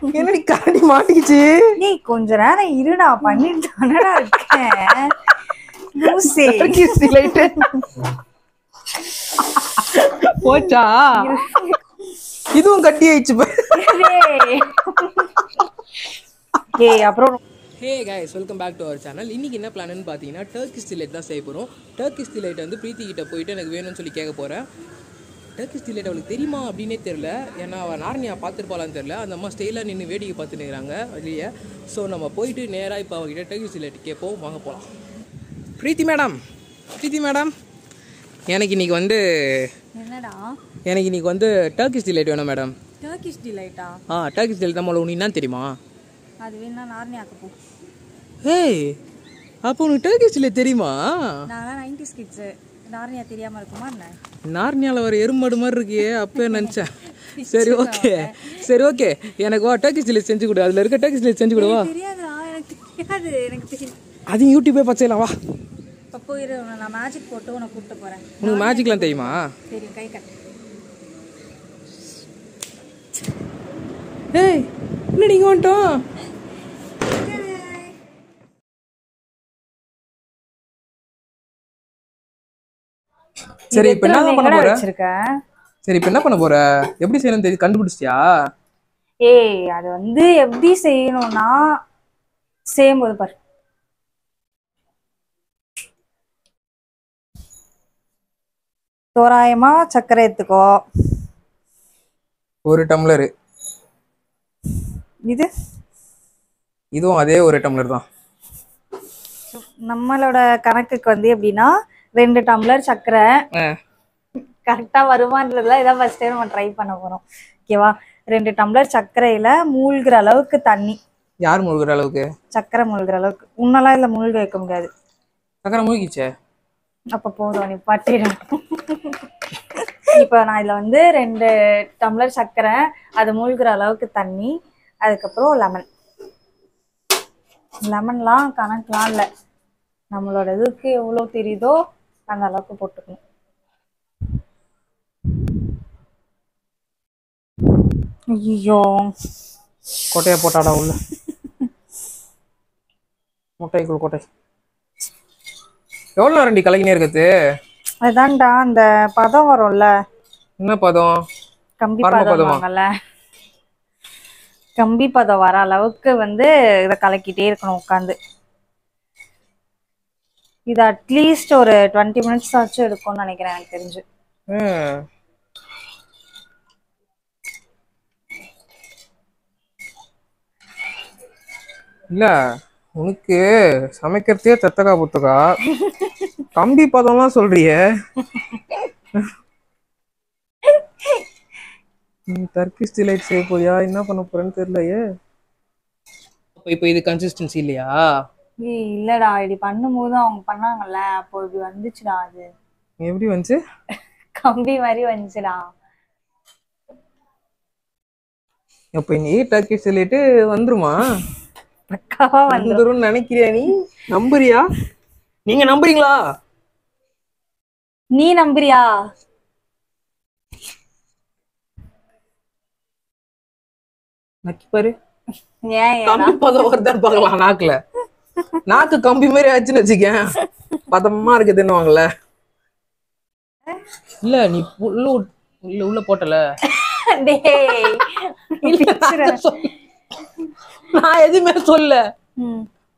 என்னடி கரடி மாட்டிக்கிச்சு நீ கொஞ்ச நேரம் இருடா பண்ணிட்டு தானடா இருக்கேன் லூசே. Turkish delight. போச்சா இதுவும் கட்டி ஆயிடுச்சு பாரு. டேய். ஏய் அப்புறம் hey guys welcome back to our channel இன்னைக்கு என்ன பிளான்னு பார்த்தீங்கன்னா டர்க்கிஷ் டிலைட் தான் செய்ய போகிறோம் டர்க்கிஷ் டிலைட் வந்து பிரீத்தி கிட்ட போயிட்டு எனக்கு வேணும்னு சொல்லி கேட்க போகிறேன் டர்க்கிஷ் டிலைட் அவளுக்கு தெரியுமா அப்படின்னே தெரில ஏன்னா அவள் நாரணியா பார்த்துருப்பாளான்னு தெரில அந்த அம்மா ஸ்டைலாக நின்று வேடிக்கை பார்த்துட்டு இருக்கிறாங்க வெளியே ஸோ நம்ம போயிட்டு நேராக இப்போ அவகிட்ட டர்க்கிஷ் டிலைட் கேட்போம் வாங்க போகலாம் பிரீத்தி மேடம் பிரீத்தி மேடம் எனக்கு இன்னைக்கு வந்து என்னடா எனக்கு இன்னைக்கு வந்து டர்க்கிஷ் டிலைட் வேணும் மேடம் டர்க்கிஷ் டிலைட்டா ஆ டர்க்கிஷ் டிலைட் தான் உனக்கு என்ன தெரியுமா அது வேணா நார்னியாக்கு போ ஏய் அப்போ உனக்கு டர்க்கிஷ் டிலைட் தெரியுமா நான்லாம் நைன்டிஸ் கிட்ஸு நார்னியா தெரியாம இருக்குமா என்ன நார்னியால வர எருமாடு மாதிரி இருக்கியே அப்போ நினச்சேன் சரி ஓகே சரி ஓகே எனக்கு வா டர்க்கிஷ் டிலைட் செஞ்சு கொடு அதில் இருக்க டர்க்கிஷ் டிலைட் செஞ்சு கொடுவா தெரியாதுடா எனக்கு தெரியாது எனக்கு தெரியும் அதையும் யூடியூபே பச்சையில வா இப்போ போயிரு உன்னை நான் மேஜிக் போட்டு உன்னை கூப்பிட்டு போறேன் உனக்கு மேஜிக்லாம் தெரியுமா தெரியும் கை கட்டு ஏய் என்ன நீங்கள் வந்துட்டோம் சரி இப்போ என்ன பண்ண எங்கடா போற வச்சிருக்க சரி இப்போ என்ன பண்ண போற எப்படி செய்யணும்னு தெரியும் கண்டுபிடிச்சிட்டியா ஏய் அது வந்து எப்படி செய்யணும்னா செய்யும்போது பாரு தோராயமா சர்க்கரை எடுத்துக்கோ ஒரு டம்ளரு இது இதுவும் அதே ஒரு டம்ளர் தான் நம்மளோட கணக்குக்கு வந்து எப்படின்னா ரெண்டு டம்ளர் சர்க்கரை கரெக்டா வருமானதுல இதான் ஃபர்ஸ்ட் டைம் நம்ம ட்ரை பண்ண போறோம் ஓகேவா ரெண்டு டம்ளர் சர்க்கரையில மூழ்கிற அளவுக்கு தண்ணி யார் முழுகிற அளவுக்கு சர்க்கரை மூழ்கிற அளவுக்கு உன்னெல்லாம் இதுல மூழ்க வைக்க முடியாது சக்கரை மூழ்கிச்சே அப்ப போதும் நீ பட்டிடும் இப்போ நான் இதுல வந்து ரெண்டு டம்ளர் சர்க்கரை அது மூழ்கிற அளவுக்கு தண்ணி அதுக்கப்புறம் லெமன் லெமன்லாம் கணக்குலாம் இல்லை நம்மளோட இதுக்கு எவ்வளோ தெரியுதோ அந்த அளவுக்கு போட்டுக்கணும் ஐயோ கொட்டையை போட்டாடா உள்ள முட்டைக்குள் கொட்டை எவ்வளோ நேரண்டி கலக்கினே இருக்குது அதான்டா அந்த பதம் வரும்ல என்ன பதம் கம்பி பரம பதம் பதமா? வாங்கல கம்பி பதம் வர அளவுக்கு வந்து இதை கலக்கிட்டே இருக்கணும் உட்காந்து இது அட்லீஸ்ட் ஒரு டுவெண்ட்டி மினிட்ஸ் ஆச்சும் இருக்கும்னு நினைக்கிறேன் எனக்கு தெரிஞ்சு ம். இல்ல உனக்கு சமைக்கிறதே தத்தகா புத்தகா கம்பி பதம்லாம் சொல்றியே நீ டர்க்கிஷ் டிலைட் செய்ய போறியா என்ன பண்ண போறேன்னு தெரியலையே இப்போ இது கன்சிஸ்டன்சி இல்லையா ஏய் இல்லடா இப்படி பண்ணும்போது அவங்க பண்ணாங்கல்ல அப்போ இப்படி வந்துச்சுடா அது எப்படி வந்துச்சு கம்பி மாதிரி வந்துச்சுடா அப்ப நீ டர்க்கிஷ் டிலைட்டு வந்துருமா பக்காவா வந்து வந்துரும்னு நினைக்கிறியா நீ நம்புறியா நீங்க நம்புறீங்களா நீ நம்புறியா நக்கி பாரு ஏன் ஏன்னா கம்பி பதம் வருதான்னு பார்க்கலாம் நாக்குல நாக்கு கம்பி மாதிரி ஆச்சுன்னு வச்சுக்கேன் பதமா இருக்குதுன்னுவாங்கல்ல இல்ல நீ உள்ள உட்- உள்ள உள்ள போட்டல டேய் பிச்சுறேன். நான் எதுவுமே சொல்ல ம்.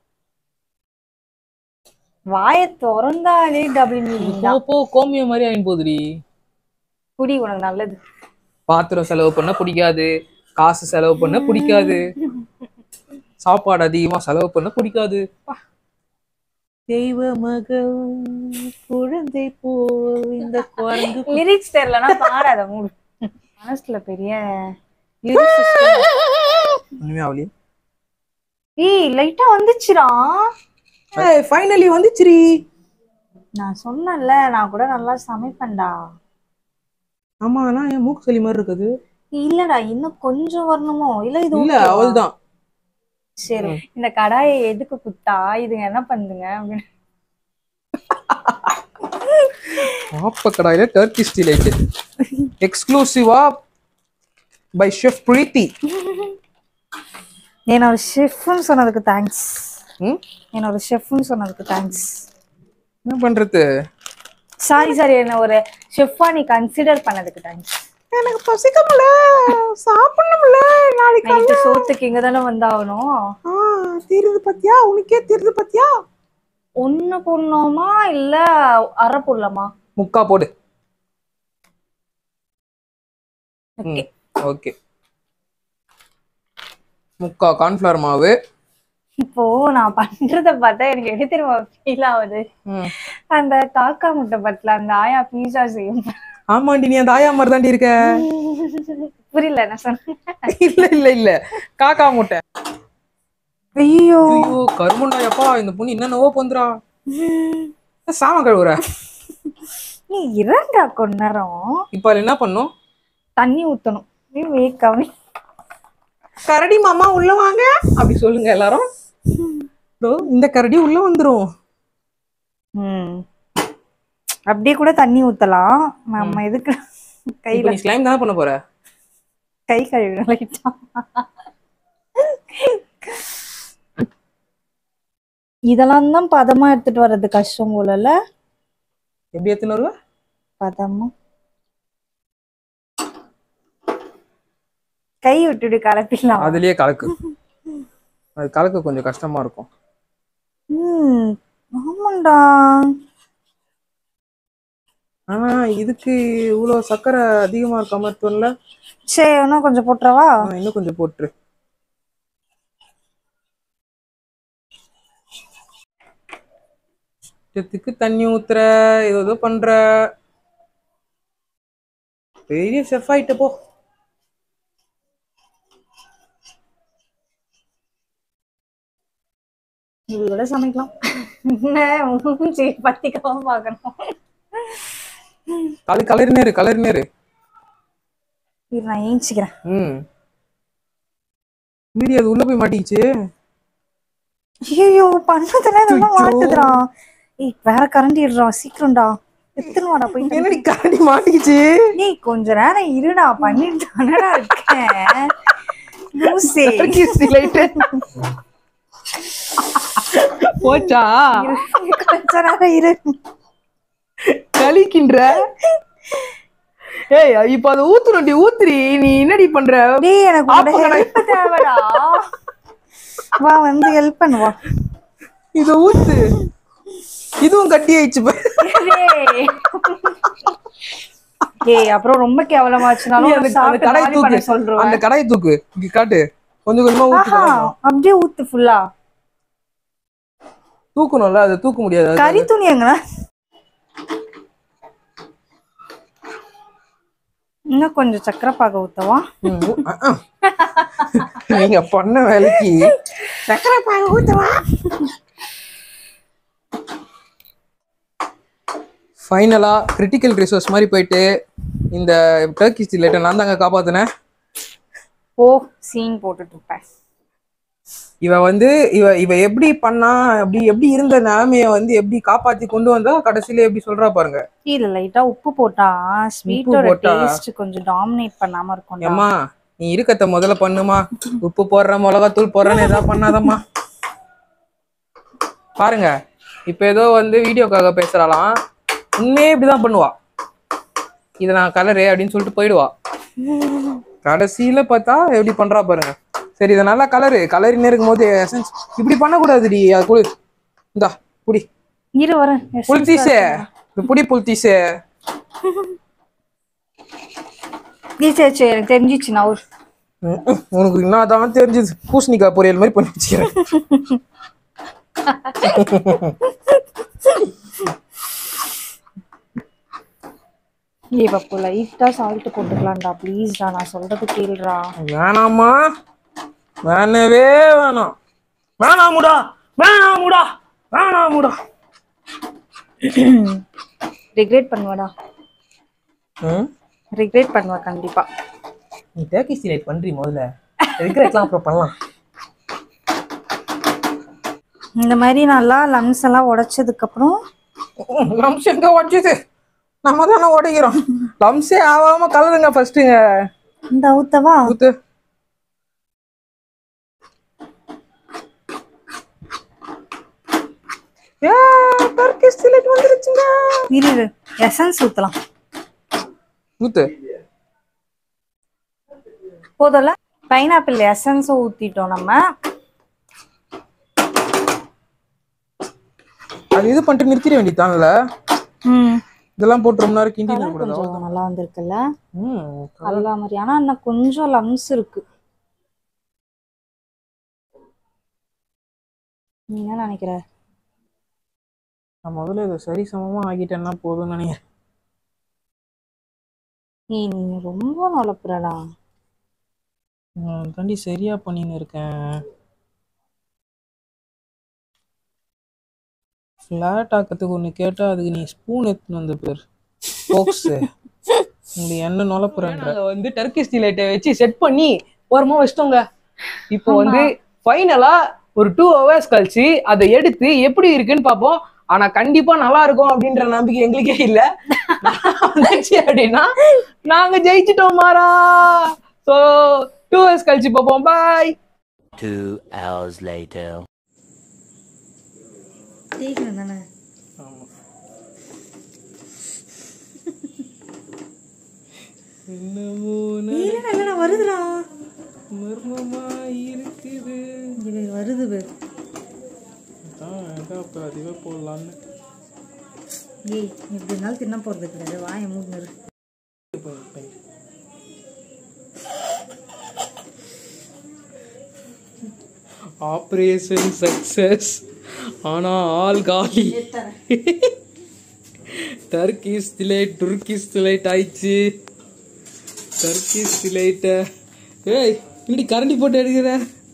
வாயை திறந்தாலே டபுள் மீனிங் போ போ கோமியம் மாதிரி ஆயின் போகுதுடி குடி உனக்கு நல்லது பாத்திரம் செலவு பண்ண பிடிக்காது காசு செலவு பண்ண பிடிக்காது சாப்பாடு அதிகமா செலவு பண்ண பிடிக்காது பா. தெய்வ மகள் குழந்தை போல் இந்த குரங்கு லிரிக்ஸ் தெரியலனா பாடாத மூடு மனசுல பெரிய லிரிக்ஸ் ஒண்ணுமே ஆகலையே ஏய் லைட்டா வந்துச்சுடா ஃபைனலி வந்துச்சுரி நான் சொன்னேன்ல நான் கூட நல்லா சமைப்பேன்டா ஆமா ஆனா என் மூக்கு சளி மாதிரி இருக்குது இல்லடா இன்னும் கொஞ்சம் வரணுமோ இல்ல இது இல்ல okay வா? அவள்தான் சரி இந்த கடாயை எதுக்கு குத்தா இதுங்க என்ன பண்ணுங்க அப்படின்னு ஆப்ப கடாயில டர்க்கிஷ் டிலைட் எக்ஸ்க்ளூசிவா பை ஷெஃப் பிரீத்தி என்னோட ஷெஃப்னு சொன்னதுக்கு தேங்க்ஸ் ம் என்னோட ஷெஃப்னு சொன்னதுக்கு தேங்க்ஸ் என்ன பண்றது சாரி சாரி என்ன ஒரு ஷெஃப்பா நீ கன்சிடர் பண்ணதுக்கு தேங்க்ஸ் எனக்கு பசிக்கமுல சாப்பிடணும்ல நாளைக்கு நைட்டு சோத்துக்கு இங்க தானே வந்தாகணும் ஆ தீருது பாத்தியா உனக்கே தீருது பாத்தியா ஒண்ணு போடணுமா இல்ல அரை போடலாமா முக்கா போடு ஓகே ஓகே முக்கா கார்ன்ஃபிளவர் மாவு இப்போ நான் பண்றத பார்த்தா எனக்கு எப்படி தெரியுமா ஃபீல் ஆகுது ம். அந்த காக்கா முட்டை பட்டில அந்த ஆயா பீஸா செய்யும் ஆமாண்டி நீ அந்த ஆயா மாதிரி தாண்டி இருக்க புரியல என்ன சொன்னேன் இல்ல இல்ல இல்ல காக்கா முட்டை ஐயோ ஐயோ கருமண்டாயப்பா இந்த பொண்ணு என்னென்னவோ பந்துரா சாம கழுவுற நீ இறங்கா கொஞ்ச நேரம் இப்ப அதுல என்ன பண்ணும் தண்ணி ஊத்தணும் நீ வேக்காம கரடி மாமா உள்ள வாங்க அப்படி சொல்லுங்க எல்லாரும் இதோ இந்த கரடி உள்ள வந்துரும் ம் அப்படியே கூட தண்ணி ஊத்தலாம் நம்ம எதுக்கு இப்ப கையில நீ ஸ்லைம் தானே பண்ண போற கை கழுவிடும் லைட்டா இதெல்லாம் தான் பதமா எடுத்துட்டு வர்றது கஷ்டம் போலல எப்படி எத்தனை வருவ பதமா கை விட்டுட்டு கலப்பிடலாம் அதுலயே கலக்கு அது கலக்க கொஞ்சம் கஷ்டமா இருக்கும் ம் ஆமாண்டா ஆனா இதுக்கு இவ்வளவு சக்கரை அதிகமா இருக்க மாதிரி தோணல சரி இன்னும் கொஞ்சம் போட்டுறவா ஆ, இன்னும் கொஞ்சம் போட்டுரு இஷ்டத்துக்கு தண்ணி ஊத்துற ஏதோ ஏதோ பண்ற பெரிய செஃப் ஆயிட்ட போ இது கூட சமைக்கலாம் என்ன மூஞ்சி பத்திக்காம பார்க்கணும் கலர் கலர் நேரு கலர் நேரு இது நான் ஏஞ்சிக்கிறேன் ம் மீறி அது உள்ள போய் மாட்டிக்கிச்சு ஐயோ பண்ணதெல்லாம் நல்லா அச்சோ. மாட்டுதுடா ஏய் வேற கரண்டி இடுறா சீக்கிரம்டா எத்தனை வாடா போய் என்னடி கரடி மாட்டிக்கிச்சு ஏய் கொஞ்ச நேரம் இருடா பண்ணிட்டு தானடா இருக்கேன் லூசே லைட்டு போச்சா இரு, கொஞ்ச நேரம் இரு கலிக்கின்ற ஏய் இப்ப அதை ஊத்துறடி ஊத்துறி நீ என்னடி பண்ற டேய் எனக்கு ஆப்ப உன்னோட கடை. ஹெல்ப் தேவைடா வா வந்து ஹெல்ப் பண்ணுவா இத ஊத்து இதுவும் கட்டி ஆயிடுச்சு பாரு. டேய். ஏய் அப்புறம் ரொம்ப நீ கேவலமாச்சுனாலும் அந்த- அந்த சாப்பிட்டு கடாயை காலி பண்ண தூக்கு சொல்றேன் அந்த கடாயை தூக்கு இங்க காட்டு கொஞ்சம் கொஞ்சமா ஆஹா ஊத்து அப்படியே ஊத்து ஃபுல்லா தூக்கணும்ல அதை தூக்க முடியாது அது- கறி துணி எங்கண்ணா இன்னும் கொஞ்சம் சக்கரை பாக ஊத்தவா ம், ஊ- அஹ், அஹ். நீங்க பண்ண வேலைக்கு சக்கரை பாகு ஊத்தவா ஃபைனலா கிரிட்டிக்கல் ரிசோர்ஸ் மாதிரி போயிட்டு இந்த டர்க்கி ஸ்டிலேட்டை நான் தாங்க காப்பாத்தினேன் ஓ சீன் போட்டுட்டு இருப்பேன் இவ வந்து இவ இவ எப்படி பண்ணா அப்படி எப்படி இருந்த நிலைமைய வந்து எப்படி காப்பாத்தி கொண்டு வந்தா கடைசியில எப்படி சொல்றா பாருங்க கீழே லைட்டா உப்பு போட்டா ஸ்வீட்டோட போட்டா? டேஸ்ட் கொஞ்சம் டாமினேட் பண்ணாம இருக்கும் ஏம்மா நீ இருக்கத்த முதல்ல பண்ணுமா உப்பு போடுற மிளகாத்தூள் போடுறேன்னு ஏதாவது பண்ணாதம்மா பாருங்க இப்ப ஏதோ வந்து வீடியோக்காக பேசுறாளாம் உண்மையே இப்படிதான் பண்ணுவா இதை நான் கலரு அப்படின்னு சொல்லிட்டு போயிடுவா கடைசியில பார்த்தா எப்படி பண்றா பாருங்க சரி இதை நல்லா கலரு கலரினே இருக்கும்போது எசன்ஸ் இப்படி பண்ணக்கூடாதுடி அது குடி இந்தா புடி இரு வரேன் புல்தீசே இந்த புடி புல்தீசே சரி சரி சரி எனக்கு தெரிஞ்சிச்சு நான் ஒரு ம், ம், உனக்கு என்னதான் தெரிஞ்சது பூசணிக்காய் பொரியல் மாதிரி பண்ணி வச்சுக்கிறேன் ஏய் பப்பு லைட்டா சால்ட் போட்டுக்கலாம்டா ப்ளீஸ்டா நான் சொல்றது கேளுடா வேணாமா வேணவே வேணாம் வேணாமுடா வேணாமுடா வேணாமுடா ரிக்ரெட் பண்ணுவாடா ம் ரிக்ரெட் பண்ணுவா கண்டிப்பா நீ டேக்கி ஸ்டிலேட் பண்றி முதல்ல ரிக்ரெட்லாம் அப்புறம் பண்ணலாம் இந்த மாதிரி நல்லா லம்ஸ் எல்லாம் உடைச்சதுக்கு அப்புறம் லம்ஸ் எங்க உடச்சுது நம்ம தானே உடைக்கிறோம் லம்ஸே ஆகாம கலருங்க ஃபர்ஸ்ட்டுங்க இந்த ஊத்தவா ஊத்து ஏ டர்க்கிஷ் டிலைட் வந்துருச்சுங்க இரு எசன்ஸ் ஊத்தலாம் ஊத்து போதும்ல பைனாப்பிள் எசன்ஸ் ஊத்திட்டோம் நம்ம அது இது பண்ணிட்டு நிறுத்திட வேண்டியதான்ல ம் இதெல்லாம் போட்டு ரொம்ப நேரம் கிண்டி கூடாது கொஞ்சம் நல்லா வந்திருக்குல்ல ம் நல்லா மாதிரி ஆனா இன்னும் கொஞ்சம் லம்ஸ் இருக்கு நீ என்ன நினைக்கிற நான் முதல்ல இதை சரி சமமா ஆக்கிட்டேன்னா போதும்னு நினைக்கிறேன் நீ நீ ரொம்ப நலப்புறடா நான் தாண்டி சரியா பண்ணின்னு இருக்கேன் ஃப்ளாட் ஆக்கிறதுக்கு ஒன்று கேட்டால் அதுக்கு நீ ஸ்பூன் எடுத்துன்னு வந்த பேர் போக்ஸு நீ என்ன நுழப்புறன்ற வந்து டர்க்கிஷ் டிலைட்டை வச்சு செட் பண்ணி ஓரமாக வச்சிட்டோங்க இப்போ வந்து ஃபைனலா ஒரு டூ ஹவர்ஸ் கழிச்சு அதை எடுத்து எப்படி இருக்குன்னு பார்ப்போம் ஆனா கண்டிப்பா நல்லா இருக்கும் அப்படின்ற நம்பிக்கை எங்களுக்கே இல்ல வந்துச்சு அப்படின்னா நாங்க ஜெயிச்சிட்டோம் மாறா ஸோ டூ ஹவர்ஸ் கழிச்சு பார்ப்போம் பாய் Two hours later. ஜெயிக்கணும் தானே என்னமோ இல்லடா வருதுடா மர்மமா இருக்குது இது வருது பாரு. அதான் எங்க அப்ப அதுவே போடலான்னு ஏய் எப்படி இருந்தாலும் தின்ன போறது கிடையாது வாயை மூடினரு ஆப்ரேஷன் சக்சஸ் ஆனா ஆல் காலி டர்க்கிஷ் டிலைட் துர்க்கிஷ் டிலைட் ஆயிடுச்சு டர்க்கிஷ் டிலைட்ட ஏய் இப்படி கரண்டி போட்டு எடுக்கிற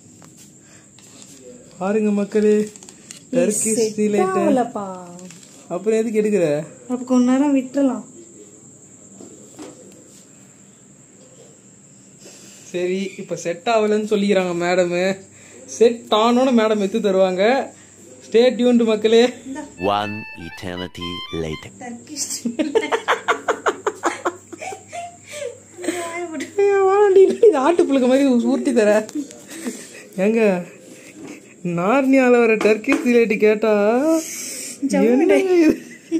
பாருங்க மக்களே டர்க்கிஷ் டிலைட்ட இல்லப்பா அப்புறம் எதுக்கு எடுக்கிற அப்ப கொஞ்ச நேரம் விட்டுறலாம் சரி இப்போ செட் ஆகலைன்னு சொல்லிக்கிறாங்க மேடமு செட் ஆனோன்னு மேடம் எடுத்து தருவாங்க ஸ்டே டியூன்டு மக்களே One eternity later. வாண்டி இது ஆட்டுப்புழுக்க மாதிரி ஊட்டி தர ஏங்க நார்னியால வர டர்க்கி சிலேட்டு கேட்டா என்னங்க இது?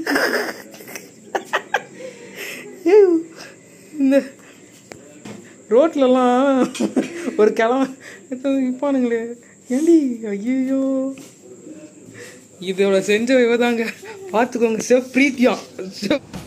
ஏய், இந்த ரோட்லலாம் ஒரு கிழமை விற்பானுங்களே ஏண்டி ஐயோ இதோட செஞ்ச இவதாங்க பார்த்துக்கோங்க செஃப் பிரீத்தியா செஃப்